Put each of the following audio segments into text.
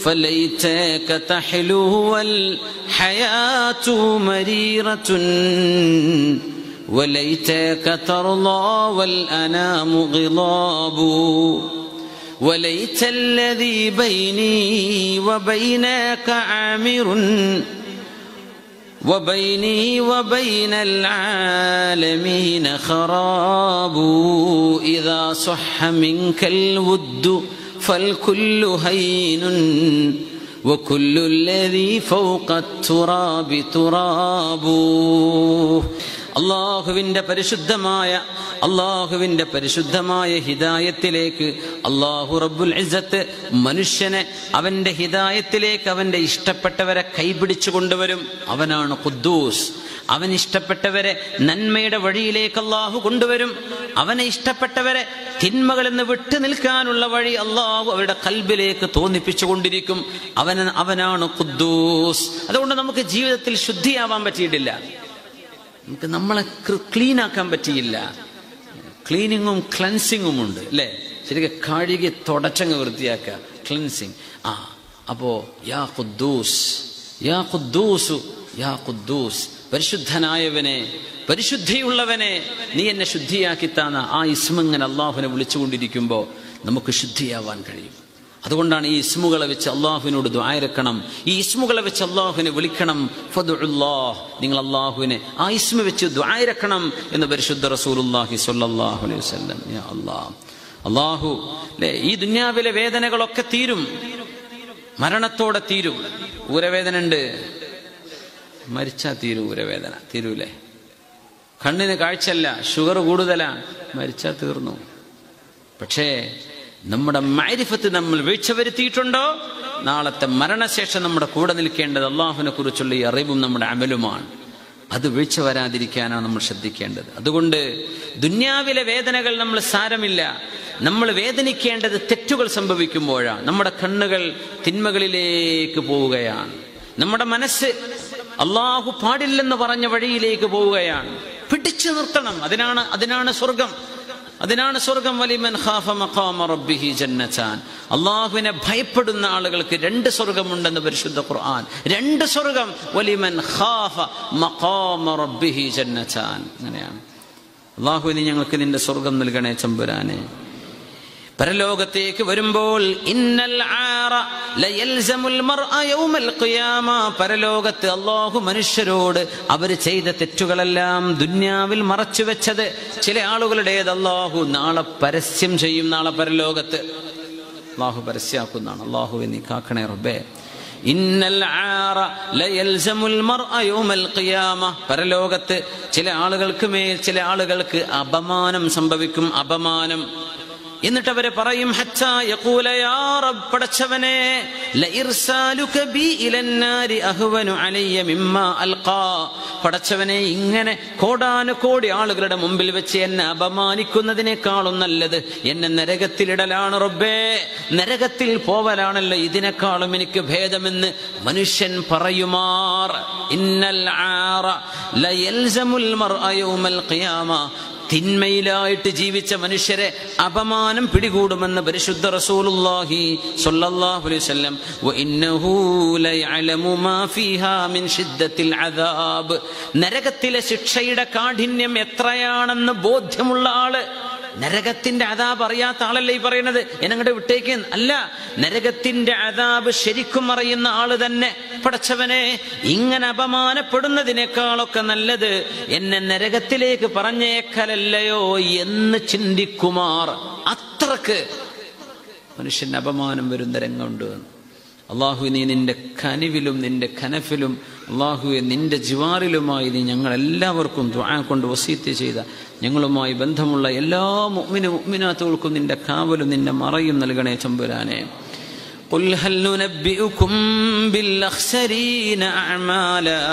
فليتك تحلو والحياة مريرة وليتك ترضى والأنام غضاب وليت الذي بيني وبينك عامر وبيني وبين العالمين خراب إذا صح منك الود فالكل هين وكل الذي فوق التراب تراب അള്ളാഹുവിൻ്റെ പരിശുദ്ധമായ അള്ളാഹുവിൻ്റെ പരിശുദ്ധമായ ഹിദായത്തിലേക്ക് അള്ളാഹു റബ്ബുൽ ഇസ്സത്ത് മനുഷ്യനെ അവൻ്റെ ഹിദായത്തിലേക്ക് അവൻ്റെ ഇഷ്ടപ്പെട്ടവരെ കൈപിടിച്ചു കൊണ്ടുവരും അവനാണ് ഖുദ്ദൂസ് അവൻ ഇഷ്ടപ്പെട്ടവരെ നന്മയുടെ വഴിയിലേക്ക് അള്ളാഹു കൊണ്ടുവരും അവനെ ഇഷ്ടപ്പെട്ടവരെ തിന്മകളിൽ നിന്ന് വിട്ടു നിൽക്കാനുള്ള വഴി അള്ളാഹു അവരുടെ കൽബിലേക്ക് തോന്നിപ്പിച്ചു കൊണ്ടിരിക്കും അവൻ അവനാണ് ഖുദ്ദൂസ് അതുകൊണ്ട് നമുക്ക് ജീവിതത്തിൽ ശുദ്ധിയാവാൻ പറ്റിയിട്ടില്ല നമുക്ക് നമ്മളെ ക്ലീൻ ആക്കാൻ പറ്റിയില്ല ക്ലീനിങ്ങും ക്ലൻസിങ്ങും ഉണ്ട് അല്ലേ ശരിക്കും കഴുകി തുടച്ചങ്ങ് വൃത്തിയാക്കുക ക്ലൻസിങ് ആ അപ്പോ യാ ഖുദ്ദൂസ് യാ ഖുദ്ദൂസു യാ ഖുദ്ദൂസ് പരിശുദ്ധനായവനെ പരിശുദ്ധിയുള്ളവനെ നീ എന്നെ ശുദ്ധിയാക്കി താന്ന ആ ഇസ്മങ്ങനെ അള്ളാഹുവിനെ വിളിച്ചുകൊണ്ടിരിക്കുമ്പോൾ നമുക്ക് ശുദ്ധിയാവാൻ കഴിയും അതുകൊണ്ടാണ് ഈ ഇസ്മുകളെ വെച്ച് അള്ളാഹുവിനോട് ദ്വായരക്കണം ഈ ഇസ്മുകളെ വെച്ച് അള്ളാഹുവിനെ വിളിക്കണം ഫതുല്ലാഹ് നിങ്ങൾ അള്ളാഹുവിനെ ആ ഇസ്മ വെച്ച് ദ്വായരക്കണം എന്ന് പരിശുദ്ധ റസൂലുല്ലാഹി സ്വല്ലല്ലാഹു അലൈഹി വസല്ലം യാ അല്ലാഹ് അള്ളാഹു അല്ലേ ഈ ദുന്യാവിലെ വേദനകളൊക്കെ തീരും മരണത്തോടെ തീരും ഊരവേദന ഉണ്ട് മരിച്ചാ തീരും ഊരവേദന തീരൂലേ കണ്ണിന് കാഴ്ചയല്ല ഷുഗർ കൂടുതലാണ് മരിച്ചാ തീർന്നു പക്ഷേ നമ്മുടെ മാരിഫത്ത് നമ്മൾ വീഴ്ച വരുത്തിയിട്ടുണ്ടോ നാളത്തെ മരണശേഷം നമ്മുടെ കൂടെ നിൽക്കേണ്ടത് അള്ളാഹുവിനെ കുറിച്ചുള്ള ഈ അറിവും നമ്മുടെ അമലുമാണ് അത് വീഴ്ച വരാതിരിക്കാനാണ് നമ്മൾ ശ്രദ്ധിക്കേണ്ടത് അതുകൊണ്ട് ദുന്യാവിലെ വേദനകൾ നമ്മൾ സാരമില്ല നമ്മൾ വേദനിക്കേണ്ടത് തെറ്റുകൾ സംഭവിക്കുമ്പോഴാണ് നമ്മുടെ കണ്ണുകൾ തിന്മകളിലേക്ക് പോവുകയാണ് നമ്മുടെ മനസ്സ് അള്ളാഹു പാടില്ലെന്ന് പറഞ്ഞ വഴിയിലേക്ക് പോവുകയാണ് പിടിച്ചു നിർത്തണം അതിനാണ് അതിനാണ് സ്വർഗം അതിനാണ് സ്വർഗം വലിമൻ ഖാഫ മഖാമ റബ്ബിഹി ജന്നതാൻ അള്ളാഹുവിനെ ഭയപ്പെടുന്ന ആളുകൾക്ക് രണ്ട് സ്വർഗമുണ്ടെന്ന് പരിശുദ്ധ ഖുർആൻ രണ്ട് സ്വർഗം വലിമൻ ഖാഫ മഖാമ റബ്ബിഹി ജന്നതാൻ അങ്ങനെയാണ് അള്ളാഹുവിന് ഞങ്ങൾക്ക് നിന്റെ സ്വർഗം നൽകണേ ചമ്പുരാനെ പരലോകത്തേക്ക് വരുമ്പോൾ ഇന്നൽ ആറ ലയൽസമുൽ മർഅ യൗമൽ ഖിയാമ പരലോകത്ത് അള്ളാഹു മനുഷ്യരോട് അവർ ചെയ്ത തെറ്റുകളെല്ലാം ദുന്യാവിൽ മറച്ചു വെച്ചത് ചില ആളുകളുടേത് അള്ളാഹു നാളെ പരസ്യം ചെയ്യും നാളെ പരലോകത്ത് അള്ളാഹു പരസ്യാക്കുന്നതാണ് അള്ളാഹു നീ കാക്കണേ റബ്ബേ ഇന്നൽ ആറ ലയൽസമുൽ മർഅ യൗമൽ ഖിയാമ പരലോകത്ത് ചില ആളുകൾക്ക് മേൽ ചില ആളുകൾക്ക് അപമാനം സംഭവിക്കും അപമാനം എന്നിട്ട് അവരെ പറയും ഹച്ചാ യഖൂല യാ റബ്ബ് പടച്ചവനെ ലഇർസാലുക ബി ഇലന്നാരി അഹ്വനു അലയ്യ മിമ്മാ അൽഖാ പടച്ചവനെ ഇങ്ങനെ കോടാനു കോടി ആളുകളുടെ മുമ്പിൽ വെച്ച് എന്നെ അപമാനിക്കുന്നതിനേക്കാളും നല്ലത് എന്നെ നരകത്തിലിടലാണ് റബ്ബേ നരകത്തിൽ പോവലാണല്ലോ ഇതിനേക്കാളും എനിക്ക് ഭേദമെന്ന് മനുഷ്യൻ പറയുമാർ ഇന്നൽ ആറ ലയൽസമുൽ മർഅ യൗമൽ ഖിയാമ തിന്മയിലായിട്ട് ജീവിച്ച മനുഷ്യരെ അപമാനം പിടികൂടുമെന്ന് പരിശുദ്ധ റസൂലുള്ളാഹി സ്വല്ലല്ലാഹു അലൈഹി വസല്ലം വഇന്നഹു ലയഅലമു മാ ഫീഹാ മിൻ ഷിദ്ദത്തിൽ അദാബ് നരകത്തിലെ ശിക്ഷയുടെ കാഠിന്യം എത്രയാണെന്ന് ബോധ്യമുള്ള ആള് നരകത്തിന്റെ അതാബ് അറിയാത്ത ആളല്ലേ ഈ പറയുന്നത് എന്നങ്ങോട്ട് വിട്ടേക്ക് അല്ല നരകത്തിന്റെ അതാബ് ശരിക്കും അറിയുന്ന ആള് തന്നെ പടച്ചവനെ ഇങ്ങനെ അപമാനപ്പെടുന്നതിനേക്കാളൊക്കെ നല്ലത് എന്നെ നരകത്തിലേക്ക് പറഞ്ഞേക്കലല്ലയോ എന്ന് ചിന്തിക്കുമാർ അത്രക്ക് മനുഷ്യന് അപമാനം വരുന്ന രംഗമുണ്ട് അള്ളാഹു നീ നിന്റെ കനിവിലും നിന്റെ കനഫിലും അള്ളാഹുവെ നിന്റെ ജിവാറിലുമായി നീ ഞങ്ങൾ എല്ലാവർക്കും ദ്വാ കൊണ്ട് വസീത്ത് ചെയ്ത ഞങ്ങളുമായി ബന്ധമുള്ള എല്ലാ മുഅ്മിന മുഅ്മിനാത്തുകൾക്കും നിന്റെ കാവലും നിന്റെ മറയും നൽകണേ ചമ്പുരാനെ قل هل ننبئكم بالأخسرين أعمالا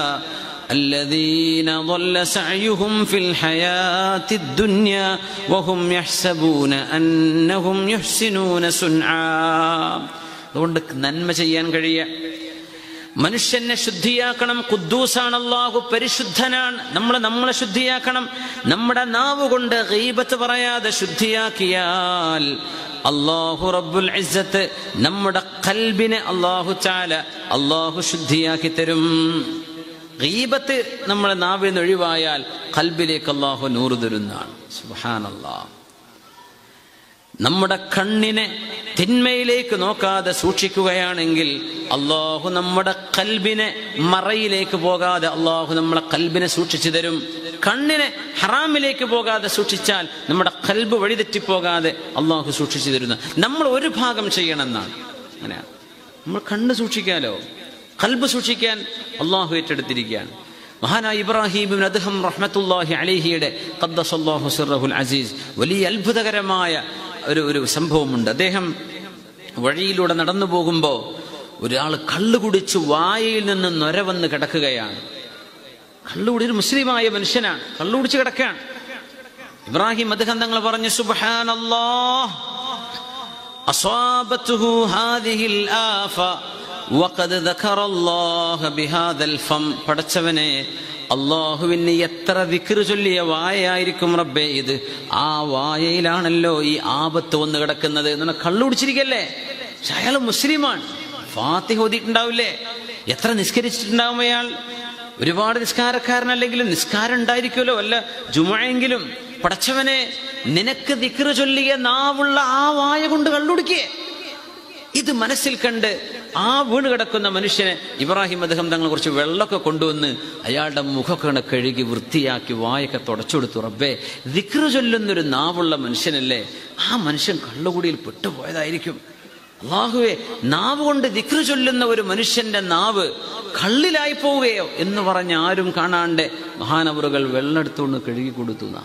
الذين ضل سعيهم في الحياة الدنيا وهم يحسبون أنهم يحسنون صنعا അതുകൊണ്ട് നന്മ ചെയ്യാൻ കഴിയുക മനുഷ്യനെ ശുദ്ധിയാക്കണം കുദ്ദൂസാണ് അള്ളാഹു പരിശുദ്ധനാണ് നമ്മൾ നമ്മളെ ശുദ്ധിയാക്കണം നമ്മുടെ നാവ് കൊണ്ട് ഗീബത്ത് പറയാതെ ശുദ്ധിയാക്കിയാൽ അള്ളാഹു റബ്ബുൽ ഇസ്സത്ത് നമ്മുടെ കൽബിനെ അള്ളാഹു ചാല അള്ളാഹു ശുദ്ധിയാക്കി തരും ഗീബത്ത് നമ്മളെ നാവിൽ നിന്ന് ഒഴിവായാൽ കൽബിലേക്ക് അള്ളാഹു നൂറ് തരുന്നതാണ് സുഹാനല്ലാ നമ്മുടെ കണ്ണിനെ തിന്മയിലേക്ക് നോക്കാതെ സൂക്ഷിക്കുകയാണെങ്കിൽ അള്ളാഹു നമ്മുടെ കൽബിനെ മറയിലേക്ക് പോകാതെ അള്ളാഹു നമ്മളെ കൽബിനെ സൂക്ഷിച്ചു തരും കണ്ണിനെ ഹറാമിലേക്ക് പോകാതെ സൂക്ഷിച്ചാൽ നമ്മുടെ കൽബ് വഴിതെറ്റിപ്പോകാതെ അള്ളാഹു സൂക്ഷിച്ചു തരുന്ന നമ്മൾ ഒരു ഭാഗം ചെയ്യണമെന്നാണ് അങ്ങനെയാണ് നമ്മൾ കണ്ണ് സൂക്ഷിക്കാലോ കൽബ് സൂക്ഷിക്കാൻ അള്ളാഹു ഏറ്റെടുത്തിരിക്കുകയാണ് മഹാനായ ഇബ്രാഹിം അദ്ഹം റഹ്മത്തുല്ലാഹി അലിഹിയുടെ ഖദ്ദസല്ലാഹു സിറഹുൽ അസീസ് വലിയ അത്ഭുതകരമായ ഒരു ഒരു സംഭവമുണ്ട് അദ്ദേഹം വഴിയിലൂടെ നടന്നു പോകുമ്പോൾ ഒരാൾ കള്ളു കുടിച്ച് വായയിൽ നിന്ന് നൊര വന്ന് കിടക്കുകയാണ് കള്ളുകുടി ഒരു മുസ്ലിമായ മനുഷ്യനാണ് കള്ളുകുടിച്ച് കിടക്കുകയാണ് ഇബ്രാഹിം അദ്ദേഹം തങ്ങൾ പറഞ്ഞു സുബ്ഹാനല്ലാഹ് അസ്വാബത്തുഹു ഹാദിഹിൽ ആഫ വഖദ് ദഖറല്ലാഹ ബിഹാദൽ ഫം പടച്ചവനെ അള്ളാഹുവിന് എത്ര ദിക്റ് ചൊല്ലിയ വായയായിരിക്കും റബ്ബേ ഇത് ആ വായയിലാണല്ലോ ഈ ആപത്ത് വന്ന് കിടക്കുന്നത് എന്നാണ് കള്ളുടിച്ചിരിക്കല്ലേ പക്ഷെ അയാൾ മുസ്ലിമാണ് ഫാത്തിഹ ഓതിയിട്ടുണ്ടാവില്ലേ എത്ര നിസ്കരിച്ചിട്ടുണ്ടാവും അയാൾ ഒരുപാട് നിസ്കാരക്കാരനല്ലെങ്കിലും നിസ്കാരം ഉണ്ടായിരിക്കുമല്ലോ അല്ല ജുമയെങ്കിലും പടച്ചവനെ നിനക്ക് ദിക്റ് ചൊല്ലിയ നാവുള്ള ആ വായ കൊണ്ട് കള്ളുടിക്കേ ഇത് മനസ്സിൽ കണ്ട് ആ വീണ് കിടക്കുന്ന മനുഷ്യനെ ഇബ്രാഹിം അദ്ദേഹം തങ്ങളെ കുറിച്ച് വെള്ളമൊക്കെ കൊണ്ടുവന്ന് അയാളുടെ മുഖമൊക്കെ കഴുകി വൃത്തിയാക്കി വായൊക്കെ തുടച്ചുകൊടുത്തു റബ്ബേ ദിക്റ് ചൊല്ലുന്നൊരു നാവുള്ള മനുഷ്യനല്ലേ ആ മനുഷ്യൻ കള്ളുകുടിയിൽ പെട്ടുപോയതായിരിക്കും അള്ളാഹുവെ നാവ് കൊണ്ട് ദിക്റ് ചൊല്ലുന്ന ഒരു മനുഷ്യന്റെ നാവ് കള്ളിലായി പോവുകയോ എന്ന് പറഞ്ഞ് ആരും കാണാണ്ട് മഹാനവറുകൾ വെള്ളമെടുത്തുകൊണ്ട് കഴുകി കൊടുത്തു നാ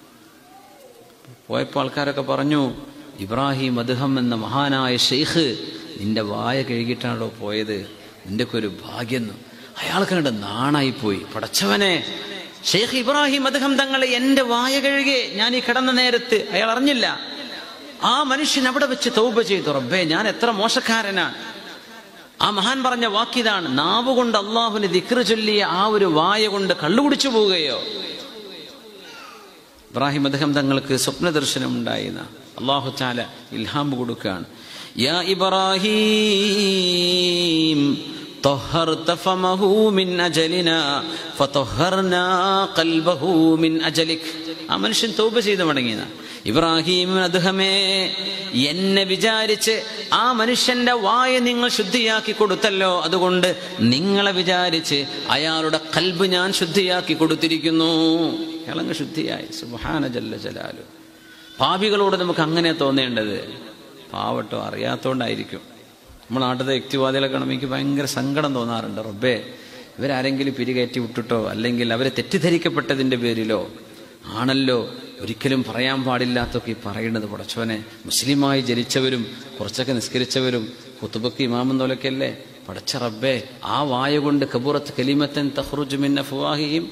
പോയപ്പോൾ ആൾക്കാരൊക്കെ പറഞ്ഞു ഇബ്രാഹിം അദ്ദേഹം എന്ന മഹാനായ ഷെയ്ഖ് നിന്റെ വായ കഴുകിയിട്ടാണല്ലോ പോയത് നിന്റെയൊക്കെ ഒരു ഭാഗ്യം അയാൾക്ക് കണ്ട് നാണായി പോയി പടച്ചവനെ ഷെയ്ഖ് ഇബ്രാഹിം അദ്ദേഹം തങ്ങളെ എന്റെ വായ കഴുകെ ഞാൻ ഈ കിടന്ന നേരത്ത് അയാൾ അറിഞ്ഞില്ല ആ മനുഷ്യൻ അവിടെ വെച്ച് തൗബ ചെയ്തു റബ്ബേ ഞാൻ എത്ര മോശക്കാരനാണ് ആ മഹാൻ പറഞ്ഞ വാക്കിതാണ് നാവ് കൊണ്ട് അള്ളാഹുവിന് ദിക്റ് ചൊല്ലിയ ആ ഒരു വായ കൊണ്ട് കള്ളുകുടിച്ചു പോവുകയോ ഇബ്രാഹിം അദ്ദേഹം തങ്ങൾക്ക് സ്വപ്ന ദർശനം ഉണ്ടായിന്ന അള്ളാഹു ചാല ഇൽഹാം കൊടുക്കുകയാണ് യാ ഇബ്രാഹിം طهرت فمه من أجلنا فطهرنا قلبه من أجلك ആ മനുഷ്യൻ തൗബ ചെയ്ത് മടങ്ങിയതാ ഇബ്രാഹിം അദ്ദേഹമേ എന്നെ വിചാരിച്ച് ആ മനുഷ്യന്റെ വായ നിങ്ങൾ ശുദ്ധിയാക്കി കൊടുത്തല്ലോ അതുകൊണ്ട് നിങ്ങളെ വിചാരിച്ച് അയാളുടെ കൽബ് ഞാൻ ശുദ്ധിയാക്കി കൊടുത്തിരിക്കുന്നു ഇളങ്ങ് ശുദ്ധിയായി സുബാന ജല്ല ജലാലു പാപികളോട് നമുക്ക് അങ്ങനെ തോന്നേണ്ടത് പാവട്ടോ അറിയാത്തോണ്ടായിരിക്കും നമ്മൾ നാട്ടിലെ യുക്തിവാദികളെ കാണുമ്പോൾ എനിക്ക് ഭയങ്കര സങ്കടം തോന്നാറുണ്ട് റബ്ബേ ഇവരാരെങ്കിലും പിരികയറ്റി വിട്ടിട്ടോ അല്ലെങ്കിൽ അവരെ തെറ്റിദ്ധരിക്കപ്പെട്ടതിൻ്റെ പേരിലോ ആണല്ലോ ഒരിക്കലും പറയാൻ പാടില്ലാത്തൊക്കെ ഈ പറയുന്നത് പടച്ചവനെ മുസ്ലിമായി ജനിച്ചവരും കുറച്ചൊക്കെ നിസ്കരിച്ചവരും കുത്തുബക്ക് ഇമാമെന്നോലൊക്കെ അല്ലേ പടച്ച റബ്ബേ ആ വായ കൊണ്ട് കബൂറത്ത് കലിമത്തൻ തഹ്റുജ് മിന്ന ഫുവാഹിയും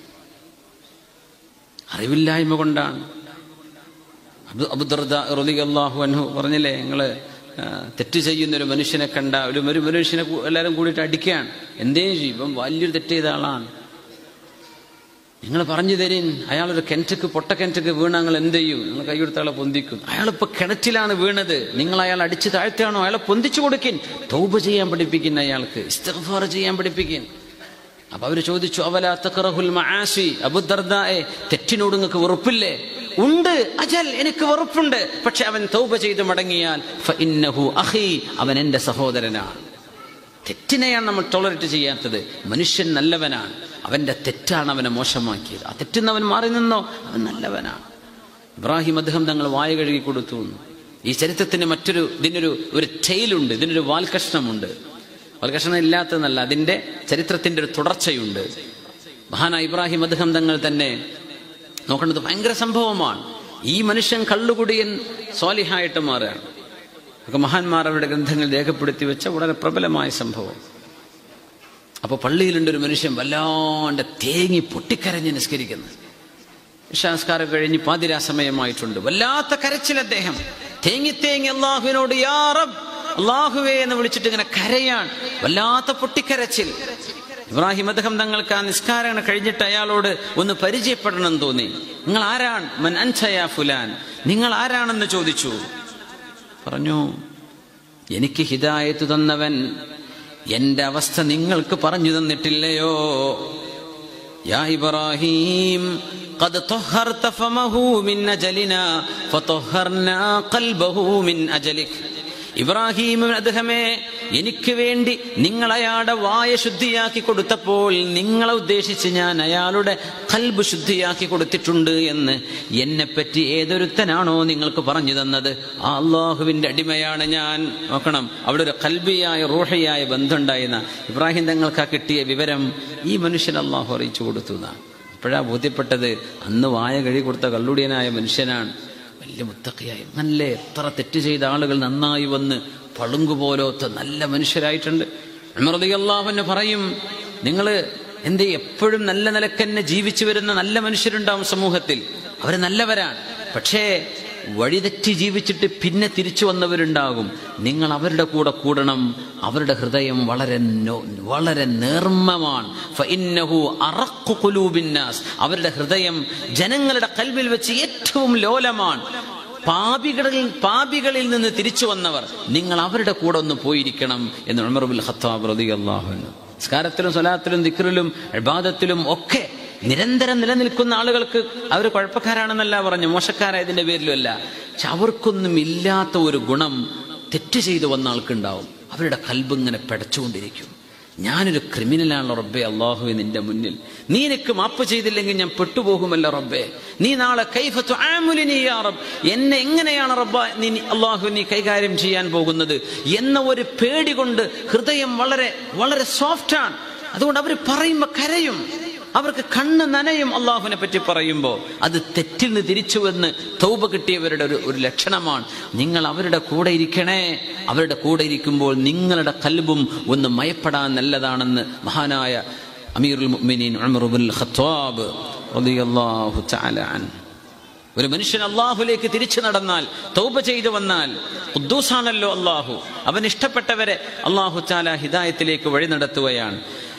അറിവില്ലായ്മ കൊണ്ടാണ് അബു അബുദർദ റലി അള്ളാഹു അൻഹു പറഞ്ഞില്ലേ ഞങ്ങള് തെറ്റ് ചെയ്യുന്ന ഒരു മനുഷ്യനെ കണ്ട ഒരു ഒരു മനുഷ്യനെ കൂ- എല്ലാവരും കൂടിയിട്ട് അടിക്കുകയാണ് എന്തേലും ചെയ്യും ഇപ്പം വലിയൊരു തെറ്റ് ചെയ്ത ആളാണ് നിങ്ങൾ പറഞ്ഞു തരീൻ അയാളൊരു കിണറ്റക്ക് പൊട്ട കിണറ്റക്ക് വീണ നിങ്ങൾ എന്ത് ചെയ്യും നിങ്ങൾ കൈയെടുത്ത ആളെ പൊന്തിക്കും അയാളിപ്പോ കിണറ്റിലാണ് വീണത് നിങ്ങൾ അയാൾ അടിച്ച് താഴ്ത്താണോ അയാളെ പൊന്തിച്ചു കൊടുക്കിൻ തൗബ ചെയ്യാൻ പഠിപ്പിക്കുന്ന അയാൾക്ക് ഇസ്തിഗ്ഫാർ ചെയ്യാൻ പഠിപ്പിക്കിൻ അപ്പൊ അവര് ചോദിച്ചു അവല തഖറഹുൽ മആസി അബുദർദായെ തെറ്റിനോട് നിങ്ങൾക്ക് വെറുപ്പില്ലേ ഉണ്ട് അജൽ എനിക്ക് വെറുപ്പുണ്ട് പക്ഷെ അവൻ തൗബ ചെയ്ത് മടങ്ങിയാൽ ഫഇന്നഹു അഖി അവൻ എന്റെ സഹോദരനാണ് തെറ്റിനെയാണ് നമ്മൾ ടോളറേറ്റ് ചെയ്യാത്തത് മനുഷ്യൻ നല്ലവനാണ് അവന്റെ തെറ്റാണ് അവനെ മോശമാക്കിയത് ആ തെറ്റിന്നവൻ മാറി നിന്നോ അവൻ നല്ലവനാണ് ഇബ്രാഹിം അദ്ദേഹം തങ്ങൾ വായ കഴുകി കൊടുത്തു എന്ന്. ഈ ചരിത്രത്തിന് മറ്റൊരു ഇതിനൊരു ഒരു ടെയിലുണ്ട് ഇതിനൊരു വാൽകഷ്ണമുണ്ട് വാൽകഷ്ണം ഇല്ലാത്തതെന്നല്ല അതിന്റെ ചരിത്രത്തിന്റെ ഒരു തുടർച്ചയുണ്ട് മഹാനായ ഇബ്രാഹിം അദ്ദേഹം തങ്ങൾ തന്നെ നോക്കേണ്ടത് ഭയങ്കര സംഭവമാണ് ഈ മനുഷ്യൻ കള്ളുകുടിയൻ സ്വാലിഹായിട്ട് മാറുകയാണ് ഒക്കെ മഹാന്മാർ അവരുടെ ഗ്രന്ഥങ്ങൾ രേഖപ്പെടുത്തി വെച്ച വളരെ പ്രബലമായ സംഭവം അപ്പൊ പള്ളിയിലുണ്ട് ഒരു മനുഷ്യൻ വല്ലാണ്ട് തേങ്ങി പൊട്ടിക്കരഞ്ഞ് നിസ്കരിക്കുന്നത് നിസ്കാരം കഴിഞ്ഞ് പാതിരാ സമയമായിട്ടുണ്ട് വല്ലാത്ത കരച്ചിൽ അദ്ദേഹം തേങ്ങി തേങ്ങി അള്ളാഹുവിനോട് യാ റബ്ബ് അള്ളാഹുവേ എന്ന് വിളിച്ചിട്ട് ഇങ്ങനെ കരയാൻ വല്ലാത്ത പൊട്ടിക്കരച്ചിൽ ഇബ്രാഹിം അദ്ദേഹം തങ്ങൾക്ക് ആ നിസ്കാരം കഴിഞ്ഞിട്ട് അയാളോട് ഒന്ന് പരിചയപ്പെടണം തോന്നി നിങ്ങൾ ആരാണ് മൻ അൻസയാ ഫുലാൻ നിങ്ങൾ ആരാണെന്ന് ചോദിച്ചു പറഞ്ഞു എനിക്ക് ഹിദായത്ത് തന്നവൻ എന്റെ അവസ്ഥ നിങ്ങൾക്ക് പറഞ്ഞു തന്നിട്ടില്ലയോ യാ ഇബ്രാഹിം قد طهرت فمه من أجلنا فطهرنا قلبه من أجلك ഇബ്രാഹിം അദ്ദേഹമേ എനിക്ക് വേണ്ടി നിങ്ങൾ അയാളുടെ വായ ശുദ്ധിയാക്കി കൊടുത്തപ്പോൾ നിങ്ങളെ ഉദ്ദേശിച്ച് ഞാൻ അയാളുടെ കൽബ് ശുദ്ധിയാക്കി കൊടുത്തിട്ടുണ്ട് എന്ന് എന്നെപ്പറ്റി ഏതൊരുത്തനാണോ നിങ്ങൾക്ക് പറഞ്ഞു തന്നത് ആ അള്ളാഹുവിന്റെ അടിമയാണ് ഞാൻ നോക്കണം അവിടെ ഒരു കൽബിയായ റൂഹയായ ബന്ധമുണ്ടായിരുന്ന ഇബ്രാഹിം തങ്ങൾക്ക് ആ കിട്ടിയ വിവരം ഈ മനുഷ്യൻ അള്ളാഹു അറിയിച്ചു കൊടുത്തു എന്നാണ് അപ്പോഴാ ബോധ്യപ്പെട്ടത് അന്ന് വായ കഴി കൊടുത്ത കള്ളുടിയനായ മനുഷ്യനാണ് വലിയ മുത്തക്കയായി നല്ല എത്ര തെറ്റ് ചെയ്ത ആളുകൾ നന്നായി വന്ന് പളുങ്കുപോലത്തെ നല്ല മനുഷ്യരായിട്ടുണ്ട് അള്ളാഹുവിന് പറയും നിങ്ങൾ എന്തേ എപ്പോഴും നല്ല നിലക്കന്നെ ജീവിച്ചു വരുന്ന നല്ല മനുഷ്യരുണ്ടാവും സമൂഹത്തിൽ അവർ നല്ലവരാണ് പക്ഷേ വഴിതെറ്റി ജീവിച്ചിട്ട് പിന്നെ തിരിച്ചു വന്നവരുണ്ടാകും നിങ്ങൾ അവരുടെ കൂടെ കൂടണം അവരുടെ ഹൃദയം വളരെ നോ- വളരെ നേർമ്മമാണ് ഫഇന്നഹു അറഖു ഖുലൂബിന്നാസ്. അവരുടെ ഹൃദയം ജനങ്ങളുടെ കൽവിൽ വെച്ച് ഏറ്റവും ലോലമാണ് പാപികളിൽ പാപികളിൽ നിന്ന് തിരിച്ചു വന്നവർ നിങ്ങൾ അവരുടെ കൂടെ ഒന്ന് പോയിരിക്കണം എന്ന് ഉമർബുൽ ഖത്താബ് റളിയല്ലാഹു അൻഹു സ്കാരത്തിലും സ്വലാത്തിലും ദിക്റിലും ഇബാദത്തിലും ഒക്കെ നിരന്തരം നിലനിൽക്കുന്ന ആളുകൾക്ക് അവർ കുഴപ്പക്കാരാണെന്നല്ല പറഞ്ഞു മോശക്കാരായതിന്റെ പേരിലും അല്ല പക്ഷെ അവർക്കൊന്നും ഇല്ലാത്ത ഒരു ഗുണം തെറ്റ് ചെയ്തു വന്ന ആൾക്കുണ്ടാവും അവരുടെ കൽബ് ഇങ്ങനെ പെടച്ചുകൊണ്ടിരിക്കും ഞാനൊരു ക്രിമിനലാണല്ലോ റബ്ബെ അള്ളാഹുവെ നിന്റെ മുന്നിൽ നീ എനിക്ക് മാപ്പ് ചെയ്തില്ലെങ്കിൽ ഞാൻ പെട്ടുപോകുമല്ലോ റബ്ബെ നീ നാളെ കൈഫത്തു ആമുലിനി യാ റബ്ബ് എന്നെ എങ്ങനെയാണ് റബ്ബ നീ അള്ളാഹു നീ കൈകാര്യം ചെയ്യാൻ പോകുന്നത് എന്ന ഒരു പേടി കൊണ്ട് ഹൃദയം വളരെ വളരെ സോഫ്റ്റാണ് അതുകൊണ്ട് അവർ പറയുമ്പോൾ കരയും അവർക്ക് കണ്ണ് നനയും അള്ളാഹുവിനെ പറ്റി പറയുമ്പോൾ അത് തെറ്റിൽ നിന്ന് തിരിച്ചു വന്ന് തൗബ കിട്ടിയവരുടെ ഒരു ഒരു ലക്ഷണമാണ് നിങ്ങൾ അവരുടെ കൂടെ ഇരിക്കണേ അവരുടെ കൂടെ ഇരിക്കുമ്പോൾ നിങ്ങളുടെ കൽബും ഒന്ന് മയപ്പെടാൻ നല്ലതാണെന്ന് മഹാനായ അമീറുൽ മുഅ്മിനീൻ ഉമറുൽ ഖത്താബ് റളിയല്ലാഹു തആല അൻഹു ഒരു മനുഷ്യൻ അള്ളാഹുലേക്ക് തിരിച്ചു നടന്നാൽ തൗബ ചെയ്തു വന്നാൽ ഖുദ്ദൂസാണല്ലോ അള്ളാഹു അവൻ ഇഷ്ടപ്പെട്ടവരെ അള്ളാഹു ചാല ഹിദായത്തിലേക്ക് വഴി നടത്തുകയാണ്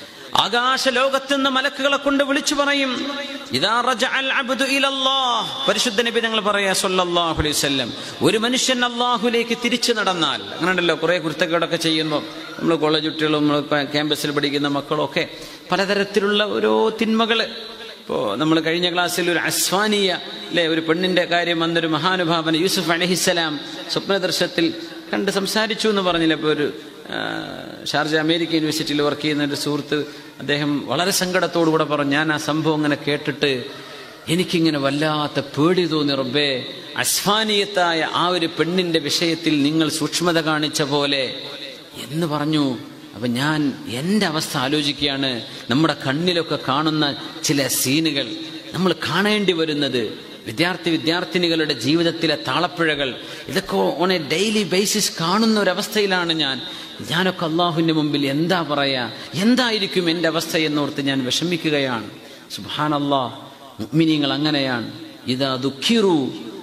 ആകാശ ലോകത്തുനിന്ന് മലക്കുകളെ കൊണ്ട് വിളിച്ചു പറയും ഇതാ റജഅൽ അബ്ദു ഇലല്ലാഹ് പരിശുദ്ധ നബി ഞങ്ങൾ പറയാ സല്ലല്ലാഹു അലൈഹി വസല്ലം ഒരു മനുഷ്യൻ അള്ളാഹുലേക്ക് തിരിച്ചു നടന്നാൽ അങ്ങനെയുണ്ടല്ലോ കുറെ കുരുത്തക്കേടൊക്കെ ചെയ്യുമ്പോൾ നമ്മൾ കോളേജ് കുട്ടികളും നമ്മൾ ക്യാമ്പസിൽ പഠിക്കുന്ന മക്കളും ഒക്കെ പലതരത്തിലുള്ള ഓരോ തിന്മകള് ഇപ്പോ നമ്മൾ കഴിഞ്ഞ ക്ലാസ്സിൽ ഒരു അസ്വാനീയ അല്ലെ ഒരു പെണ്ണിന്റെ കാര്യം വന്നൊരു മഹാനുഭാവൻ യൂസുഫ് അലഹിസലാം സ്വപ്നദർശത്തിൽ കണ്ട് സംസാരിച്ചു എന്ന് പറഞ്ഞില്ല ഇപ്പോൾ ഒരു ആ, ഷാർജ അമേരിക്ക യൂണിവേഴ്സിറ്റിയിൽ വർക്ക് ചെയ്യുന്ന ഒരു സുഹൃത്ത് അദ്ദേഹം വളരെ സങ്കടത്തോടുകൂടെ പറഞ്ഞു ഞാൻ ആ സംഭവം ഇങ്ങനെ കേട്ടിട്ട് എനിക്കിങ്ങനെ വല്ലാത്ത പേടി തോന്നി റബ്ബേ അസ്ഫാനീയത്തായ ആ ഒരു പെണ്ണിന്റെ വിഷയത്തിൽ നിങ്ങൾ സൂക്ഷ്മത കാണിച്ച പോലെ എന്ന് പറഞ്ഞു അപ്പൊ ഞാൻ എൻ്റെ അവസ്ഥ ആലോചിക്കുകയാണ് നമ്മുടെ കണ്ണിലൊക്കെ കാണുന്ന ചില സീനുകൾ നമ്മൾ കാണേണ്ടി വരുന്നത് വിദ്യാർത്ഥി വിദ്യാർത്ഥിനികളുടെ ജീവിതത്തിലെ താളപ്പിഴകൾ ഇതൊക്കെ ഓൺ എ ഡെയിലി ബേസിസ് കാണുന്ന ഒരവസ്ഥയിലാണ് ഞാൻ ഞാനൊക്കെ അള്ളാഹുവിൻ്റെ മുമ്പിൽ എന്താ പറയാ എന്തായിരിക്കും എൻ്റെ അവസ്ഥ എന്നോർത്ത് ഞാൻ വിഷമിക്കുകയാണ് സുബാൻ അള്ളാഹ് മുഅ്മിനീങ്ങൾ അങ്ങനെയാണ് ഇതാ ദുഃഖിറു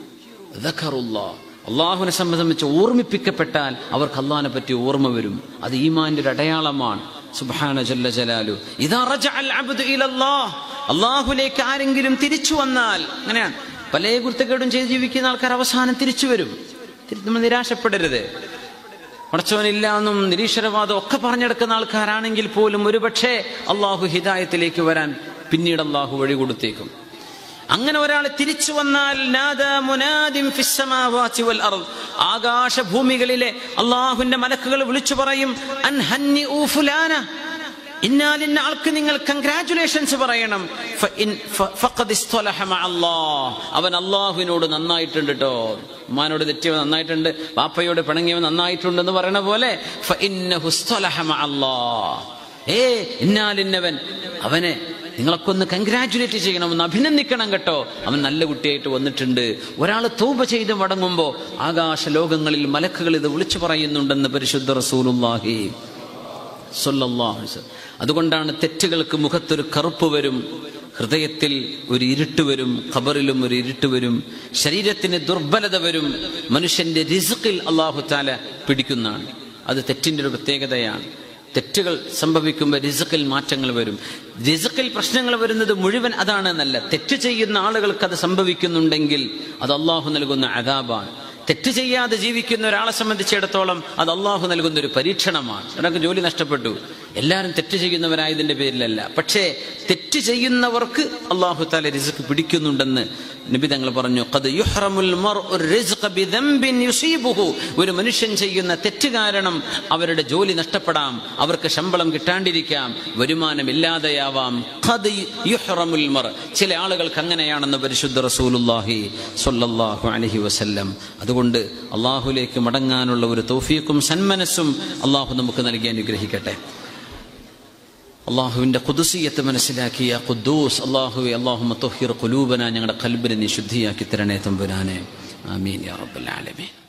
ദഖറുല്ലാ. അള്ളാഹുവിനെ സംബന്ധിച്ച് ഓർമ്മിപ്പിക്കപ്പെട്ടാൽ അവർക്ക് അള്ളാഹിനെ പറ്റി ഓർമ്മ വരും അത് ഈമാന്റെ ഒരു അടയാളമാണ് സുബ്ഹാന ജല്ല ജലാലു ഇതാ റജഅൽ അബ്ദു ഇലല്ലാഹ് അള്ളാഹുലേക്ക് ആരെങ്കിലും തിരിച്ചു വന്നാൽ അങ്ങനെയാണ് പല കുരുത്തക്കേടും ചെയ്ത് ജീവിക്കുന്ന ആൾക്കാർ അവസാനം തിരിച്ചു വരും തിരി- നമ്മൾ നിരാശപ്പെടരുത് പടച്ചവനില്ല എന്നും നിരീശ്വരവാദം ഒക്കെ പറഞ്ഞെടുക്കുന്ന ആൾക്കാരാണെങ്കിൽ പോലും ഒരുപക്ഷെ അള്ളാഹു ഹിദായത്തിലേക്ക് വരാൻ പിന്നീട് അള്ളാഹു വഴി കൊടുത്തേക്കും അങ്ങനെ ഒരാൾ തിരിച്ചു വന്നാൽ നാദാ മുനാദിൻ ഫിസ് സമാവാതി വൽ അർദ്. ആകാശഭൂമികളിലെ അള്ളാഹുവിന്റെ മലക്കുകൾ വിളിച്ചു പറയും അൻ ഹന്നി ഊ ഫുലാന ഇന്നാലിന്ന ആൾക്ക് നിങ്ങൾ കൺഗ്രാറ്റുലേഷൻസ് പറയണം ഫ ഇൻ ഫ- ഫഖദ് ഇസ്തലഹ മഅ അല്ലാഹ്. അവൻ അള്ളാഹുവിനോട് നന്നായിട്ടുണ്ട് കേട്ടോ ഉമ്മാനോട് തെറ്റിയവൻ നന്നായിട്ടുണ്ട് പാപ്പയോട് പിണങ്ങിയവൻ നന്നായിട്ടുണ്ടെന്ന് പറയണ പോലെ ഫ ഇന്നഹു ഇസ്തലഹ മഅ അല്ലാഹ്. ഏ ഇന്നാലിന്നവൻ അവനെ നിങ്ങളൊക്കെ ഒന്ന് കൺഗ്രാറ്റുലേറ്റ് ചെയ്യണം ഒന്ന് അഭിനന്ദിക്കണം കേട്ടോ അവൻ നല്ല കുട്ടിയായിട്ട് വന്നിട്ടുണ്ട് ഒരാൾ തൗബ ചെയ്ത് മടങ്ങുമ്പോ ആകാശ ലോകങ്ങളിൽ മലക്കുകൾ ഇത് വിളിച്ചു പറയുന്നുണ്ടെന്ന് പരിശുദ്ധ റസൂലുള്ളാഹി സ്വല്ലല്ലാഹു അലൈഹി വസല്ലം. അതുകൊണ്ടാണ് തെറ്റുകൾക്ക് മുഖത്തൊരു കറുപ്പ് വരും ഹൃദയത്തിൽ ഒരു ഇരുട്ട് വരും ഖബറിലും ഒരു ഇരുട്ട് വരും ശരീരത്തിന് ദുർബലത വരും മനുഷ്യന്റെ റിസുക്കിൽ അള്ളാഹു താല പിടിക്കുന്നതാണ് അത് തെറ്റിന്റെ ഒരു പ്രത്യേകതയാണ് തെറ്റുകൾ സംഭവിക്കുമ്പോൾ റിസുക്കിൽ മാറ്റങ്ങൾ വരും റിസുക്കിൽ പ്രശ്നങ്ങൾ വരുന്നത് മുഴുവൻ അതാണ് എന്നല്ല തെറ്റ് ചെയ്യുന്ന ആളുകൾക്ക് അത് സംഭവിക്കുന്നുണ്ടെങ്കിൽ അത് അള്ളാഹു നൽകുന്ന അതാബാണ് തെറ്റ് ചെയ്യാതെ ജീവിക്കുന്ന ഒരാളെ സംബന്ധിച്ചിടത്തോളം അത് അള്ളാഹു നൽകുന്ന ഒരു പരീക്ഷണമാണ് ഒരാൾക്ക് ജോലി നഷ്ടപ്പെട്ടു എല്ലാവരും തെറ്റ് ചെയ്യുന്നവരായതിന്റെ പേരിലല്ല പക്ഷേ തെറ്റ് ചെയ്യുന്നവർക്ക് അള്ളാഹു താല റിസ്ക് പിടിക്കുന്നുണ്ടെന്ന് നബി തങ്ങൾ പറഞ്ഞു "ഖദ് യുഹ്റമുൽ മർഉ റിസ്ഖ ബിദംബിൻ യുസീബുഹു." ഒരു മനുഷ്യൻ ചെയ്യുന്ന തെറ്റ് കാരണം അവരുടെ ജോലി നഷ്ടപ്പെടാം അവർക്ക് ശമ്പളം കിട്ടാണ്ടിരിക്കാം വരുമാനം ഇല്ലാതെയാവാം ഖദ് യുഹ്റമുൽ മർ ചില ആളുകൾക്ക് അങ്ങനെയാണെന്ന് പരിശുദ്ധ റസൂലുള്ളാഹി സ്വല്ലല്ലാഹു അലൈഹി വസല്ലം അതുകൊണ്ട് അള്ളാഹുലേക്ക് മടങ്ങാനുള്ള ഒരു തൗഫീഖും സന്മനസ്സും അള്ളാഹു നമുക്ക് നൽകി അനുഗ്രഹിക്കട്ടെ അള്ളാഹുവിന്റെ കുതുസിയത്ത് മനസ്സിലാക്കിയ ഖുദ്ദൂസ് അള്ളാഹുവെ അള്ളാഹുമ തൊഹിർ കുലൂബന ഞങ്ങളുടെ കൽബിനെ നീ ശുദ്ധിയാക്കി തരണേ തമ്പുരാനെ ആമീൻ യാ റബ്ബൽ ആലമീൻ